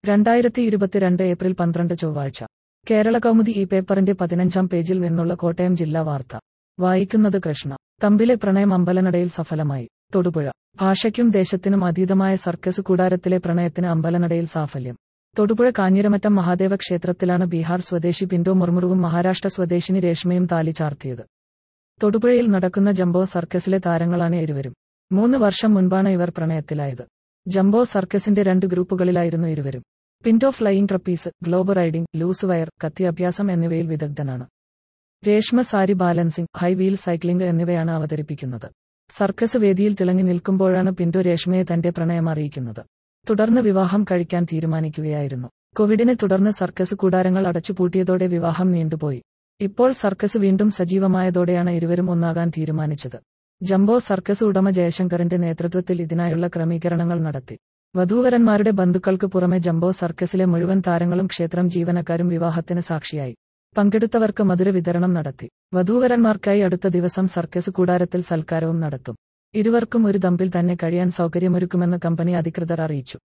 രണ്ടായിരത്തി ഇരുപത്തിരണ്ട് ഏപ്രിൽ പന്ത്രണ്ട് ചൊവ്വാഴ്ച കേരള കൗമുദി ഈ പേപ്പറിന്റെ പതിനഞ്ചാം പേജിൽ നിന്നുള്ള കോട്ടയം ജില്ലാ വാർത്ത വായിക്കുന്നത് കൃഷ്ണ തമ്പിലെ പ്രണയം അമ്പലനടയിൽ സഫലമായി തൊടുപുഴ ഭാഷയ്ക്കും ദേശത്തിനും അതീതമായ സർക്കസ് കൂടാരത്തിലെ പ്രണയത്തിന് അമ്പലനടയിൽ സാഫല്യം തൊടുപുഴ കാഞ്ഞിരമറ്റം മഹാദേവ ക്ഷേത്രത്തിലാണ് ബീഹാർ സ്വദേശി പിന്റോ മുർമുറുവും മഹാരാഷ്ട്ര സ്വദേശിനി രേഷ്മയും താലി ചാർത്തിയത് തൊടുപുഴയിൽ നടക്കുന്ന ജംബോ സർക്കസിലെ താരങ്ങളാണ് ഇരുവരും മൂന്ന് വർഷം മുൻപാണ് ഇവർ പ്രണയത്തിലായത് ജംബോ സർക്കസിന്റെ രണ്ട് ഗ്രൂപ്പുകളിലായിരുന്നു ഇരുവരും Pinto flying trapeze globe riding loose wire കത്തി അഭ്യാസം എന്നിവയിൽ വിദഗ്ധനാണ് Reshma sari balancing high wheel cycling എന്നിവയാണ് അവതരിപ്പിക്കുന്നത് സർക്കസ് വേദിയിൽ തിളങ്ങി നിൽക്കുമ്പോഴാണ് പിന്റോ രേഷ്മയെ തന്റെ പ്രണയം അറിയിക്കുന്നത് തുടർന്ന് വിവാഹം കഴിക്കാൻ തീരുമാനിക്കുകയായിരുന്നു കോവിഡിനെ തുടർന്ന് സർക്കസ് കൂടാരങ്ങൾ അടച്ചുപൂട്ടിയതോടെ വിവാഹം നീണ്ടുപോയി ഇപ്പോൾ സർക്കസ് വീണ്ടും സജീവമായതോടെയാണ് ഇരുവരും ഒന്നാകാൻ തീരുമാനിച്ചത് ജംബോ സർക്കസ് ഉടമ ജയശങ്കറിന്റെ നേതൃത്വത്തിൽ ഇതിനായുള്ള ക്രമീകരണങ്ങൾ നടത്തി വധൂവരന്മാരുടെ ബന്ധുക്കൾക്ക് പുറമെ ജംബോ സർക്കസിലെ മുഴുവൻ താരങ്ങളും ക്ഷേത്രം ജീവനക്കാരും വിവാഹത്തിന് സാക്ഷിയായി പങ്കെടുത്തവർക്ക് മധുര വിതരണം നടത്തി വധൂവരന്മാർക്കായി അടുത്ത ദിവസം സർക്കസ് കൂടാരത്തിൽ സൽക്കാരവും നടത്തും ഇരുവർക്കും ഒരു തമ്പിൽ തന്നെ കഴിയാൻ സൗകര്യമൊരുക്കുമെന്ന് കമ്പനി അധികൃതർ അറിയിച്ചു